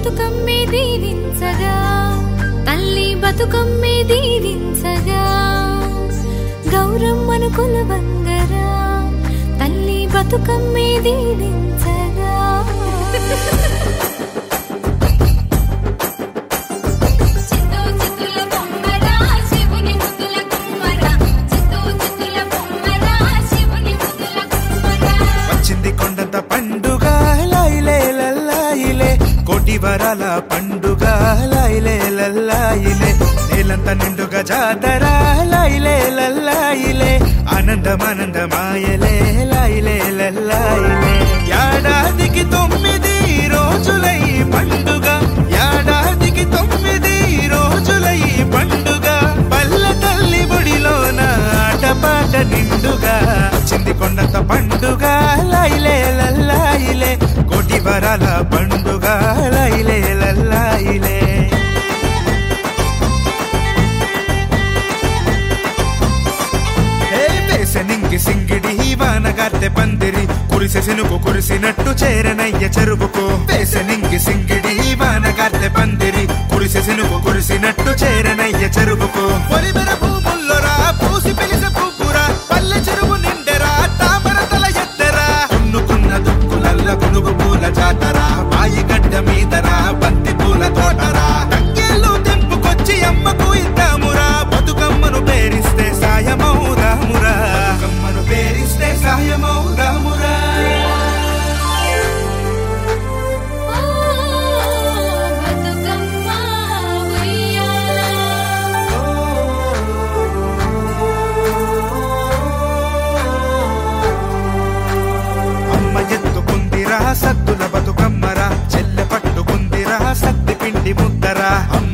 బతుకమ్మే దీవించగా తల్లి బతుకమ్మే దీవించగా గౌరమ్మను కొలవంగరా తల్లి బతుకమ్మే దీవించగా చిత్తూ చిత్తుల బొమ్మరా శివుని ముద్దుల కుమ్మరా చిత్తూ చిత్తుల బొమ్మరా శివుని ముద్దుల కుమ్మరా వచ్చింది కొండంత పండుగ లైలే లల్లాయిలే కోటి వరాల పండుగ లైలే లల్లాయిలే నేలంత నిండుగా జాతర లైలే లల్లాయిలే ఆనందమానందమాయలే లైలే లల్లాయిలే ఏడాదికి తొమ్మిది రోజులై పండుగ ఏడాదికి తొమ్మిది రోజులై పండుగ పల్ల తల్లి బుడిలోన ఆటపాట నిండుగా చింది కొండంత పండుగ లైలే లల్లాయిలే కోటి వరాల పండుగ లైలే లల్లాయిలే హే వేసనింగి సింగిడి వానగార్తె పందిరి కురిసె సినుకు కురిసినట్టు చేరనయ్య చెరువుకు వేసనింగి సింగిడి వానగార్తె పందిరి కురిసె సినుకు కురిసినట్టు చేరనయ్య చెరువుకు పొలిమెర భూముల్లోరా పూసి పిలిసె పువ్వురా పల్లె చెరువు నిండెరా తామర తల ఎత్తెరా దున్నుకున్న దుక్కులల్ల గునుగు పూల జాతరా బాయి గడ్డ మీదరా బంతి పూల తోటరా తంగేళ్ళు తెంపుకొచ్చి అమ్మకు ఇద్దామురా బతుకమ్మను పేరిస్తే సాయమౌదామురా కమ్మను పేరిస్తే సాయమౌదామురా ఓ బతుకమ్మ ఉయ్యాల అమ్మ ఎత్తుకుందిరా సద్దుల బతుకమ్మరా చెల్లె పట్టుకుందిరా సత్తి పిండి ముద్దరా అమ్మ